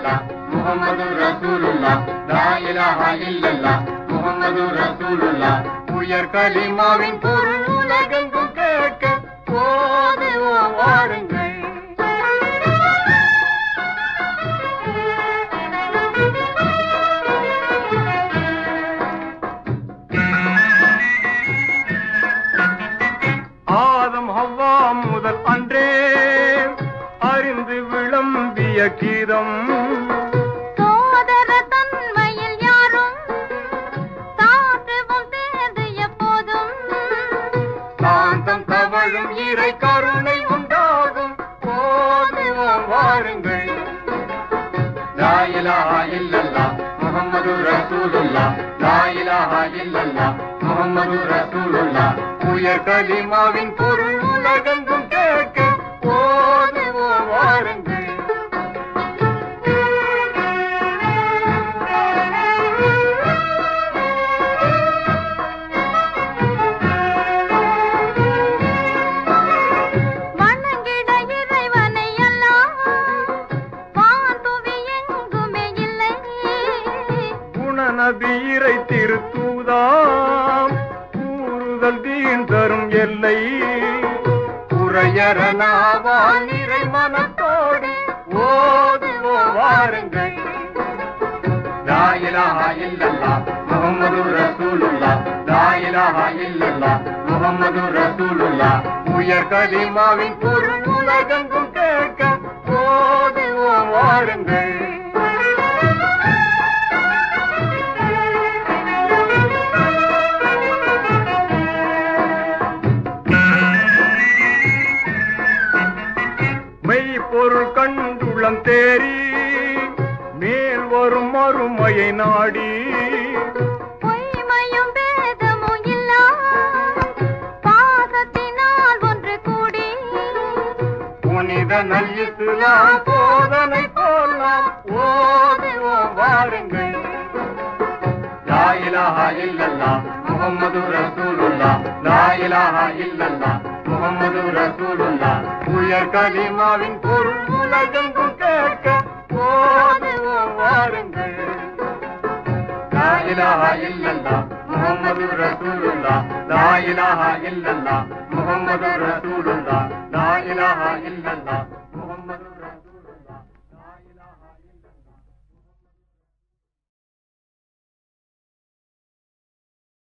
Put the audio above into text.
இல்லல்லா முகமது ரசூலுல்லா லா இலாஹா இல்லல்லா முகமது ரசூலுல்லா உயர் கலிமாவின் பொருள் உலகெங்கும் கேட்க போதுவோம் வாருங்கள் ஆதம் ஹவ்வா முதல் அன்றே அறிந்து விளம்பிய கீதம் சோதர தன்மையில் யாரும் சாற்றுவோம் சேர்ந்து எப்போதும் சாந்தம் தவழும் இறை கருணை உண்டாகும் போதுவோம் வாருங்கள் லா இலாஹா இல்லல்லா முகமது ரசூலுல்லா லா இலாஹா இல்லல்லா முகமது ரசூலுல்லா உயர் கலிமாவின் பொருள் உலகெங்கும் கேட்க போதுவோம் வாருங்கள் வணங்கிட இறைவனை எல்லாம் வான்துவி எங்குமே இல்லை குணநபீரை திருத்தூதாம் கூறுதல் தீன் தரும் எல்லை குறையறனாவான் இறை மனத்தோடு ஓதுவோம் வாருங்கள் லா இலாஹா இல்லல்லா முகமது ரசூலுல்லா லா இலாஹா இல்லல்லா முகமது ரசூலுல்லா உயர் கலிமாவின் பொருள் உலகெங்கும் கேட்க ஓதுவோம் வாருங்கள் மெய்ப்பொருள் கண்டுளம் தேறி மேல் வரும் மறுமையை நாடி பொய்மையும் பேதமும் இல்லா பாசத்தினால் ஒன்று கூடி புனித நல் இஸ்லாம் போதனை போலாம் ஓதுவோம் வாருங்கள் லா இலாஹா இல்லல்லா முகம்மது ரசூலுல்லா லா இலாஹா இல்லல்லா முகம்மது ரசூலுல்லா உயர் கலிமாவின் பொருள் உலகெங்கும் கேட்க ஓதுவோம் வாருங்கள் லா இலாஹா இல்லல்லா முகம்மது ரசூலுல்லா லா இலாஹா இல்லல்லா முகம்மது ரசூலுல்லா லா இலாஹா இல்லல்லா